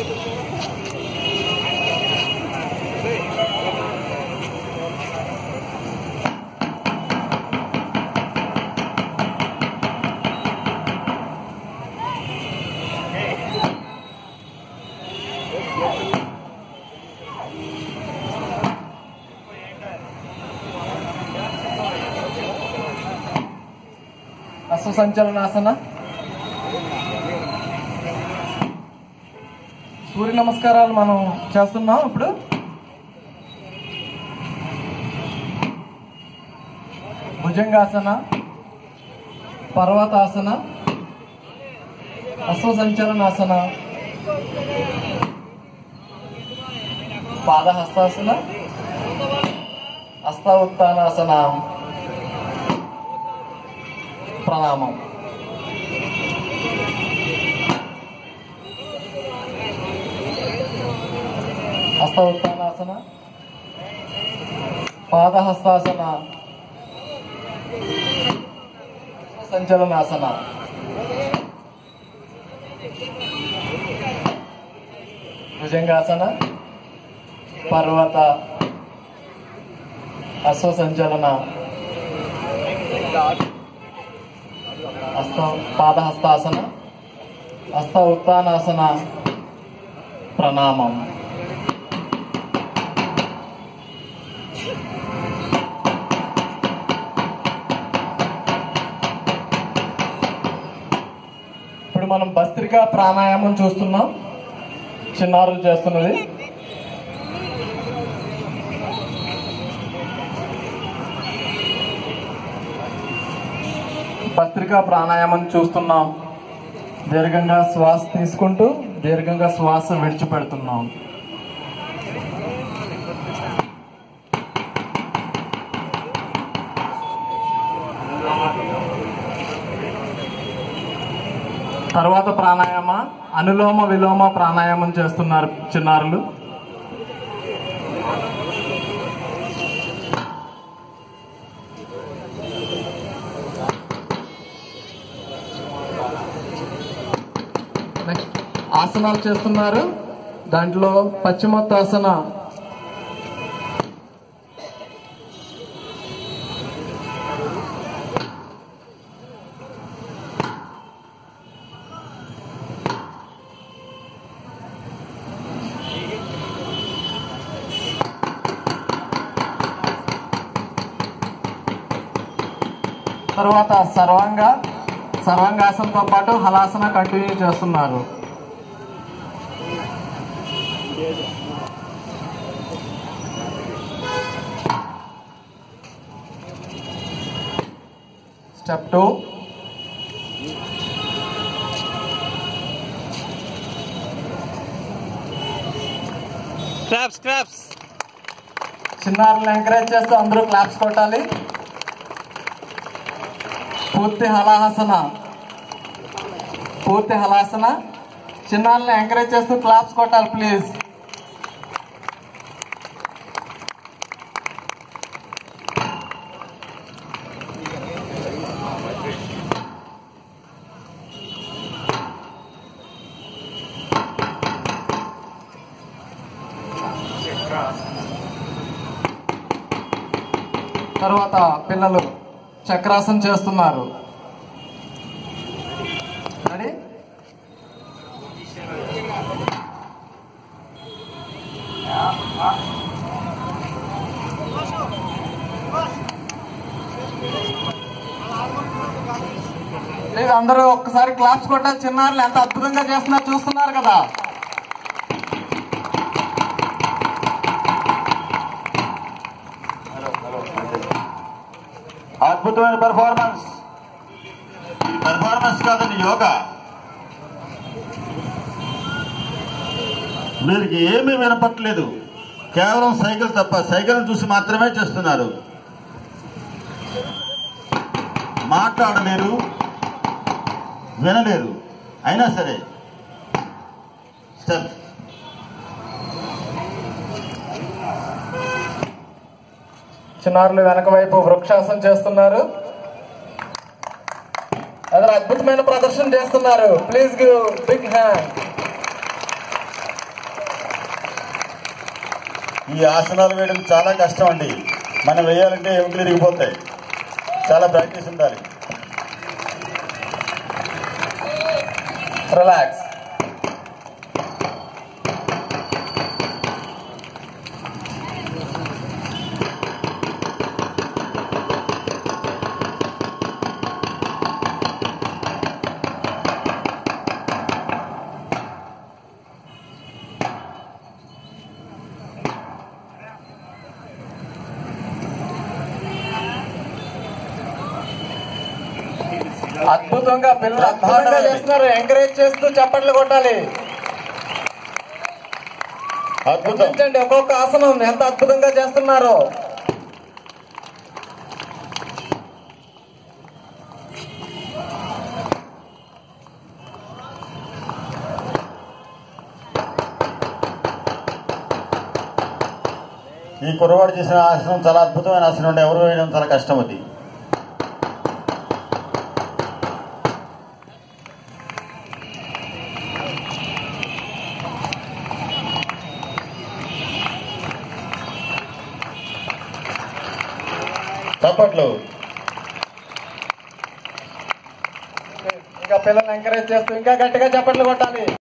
అశ్వ సంచలనాసన సూర్య నమస్కారాలు మనం చేస్తున్నాం ఇప్పుడు భుజంగాసన పర్వతాసన అశ్వ సంచలనాసన పాదహస్తాసన హస్త ఉత్తానాసన ప్రణామం హస్త ఉత్తానాసన పాదహస్తాసన సంచలనాసన భుజంగాసన పర్వత అశ్వ సంచలన హస్త పాదహస్తాసన హస్త ఉత్తానాసన ప్రణామం ఇప్పుడు మనం భస్త్రికా ప్రాణాయామం చూస్తున్నాం చిన్నారులు చేస్తున్నది భస్త్రికా ప్రాణాయామం చూస్తున్నాం దీర్ఘంగా శ్వాస తీసుకుంటూ దీర్ఘంగా శ్వాస విడిచిపెడుతున్నాం తర్వాత ప్రాణాయామ అనులోమ విలోమ ప్రాణాయామం చేస్తున్నారు చిన్నారులు నెక్స్ట్ ఆసనాలు చేస్తున్నారు దాంట్లో పశ్చిమోత్తాసన తర్వాత సర్వాంగ సర్వాంగాసనతో పాటు హలాసన కంటిన్యూ చేస్తున్నారు స్టెప్ టూ క్రాప్స్ క్రాప్స్ చిన్నారులను ఎంకరేజ్ చేస్తూ అందరూ క్లాప్స్ కొట్టాలి పూర్తి హలాసన పూర్తి హలాసన చిన్నారులను ఎంకరేజ్ చేస్తూ క్లాప్స్ కొట్టాలి ప్లీజ్ తర్వాత పిల్లలు చక్రాసనం చేస్తున్నారు రెడీ లేదు అందరూ ఒక్కసారి క్లాప్స్ కొట్టాలి చిన్నారులు ఎంత అద్భుతంగా చేస్తున్నారు చూస్తున్నారు కదా అద్భుతమైన పెర్ఫార్మెన్స్ ఈ పెర్ఫార్మెన్స్ కాదండి యోగా వీరికి ఏమీ వినపట్లేదు కేవలం సైకిల్ తప్ప సైకిల్ చూసి మాత్రమే చేస్తున్నారు మాట్లాడలేరు వినలేరు అయినా సరే స్టెప్ చిన్నారులు వెనక వైపు వృక్షాసనం చేస్తున్నారు అదే అద్భుతమైన ప్రదర్శన చేస్తున్నారు ప్లీజ్ గివ్ బిగ్ హ్యాండ్ ఈ ఆసనాలు వేయడం చాలా కష్టం అండి మనం వేయాలంటే ఎముకలు ఇరిగిపోతాయి చాలా ప్రాక్టీస్ ఉండాలి రిలాక్స్ అద్భుతంగా పిల్లలు అద్భుతంగా చేస్తున్నారు ఎంకరేజ్ చేస్తూ చప్పట్లు కొట్టాలి అద్భుతం గమనించండి ఒక్కొక్క ఆసనం ఎంత అద్భుతంగా చేస్తున్నారో ఈ కుర్రవాడు చేసిన ఆసనం చాలా అద్భుతమైన ఆసనం ఉండే ఎవరు వేయడం చాలా కష్టం అది చప్పట్లు ఇంకా పిల్లల్ని ఎంకరేజ్ చేస్తూ ఇంకా గట్టిగా చప్పట్లు కొట్టాలి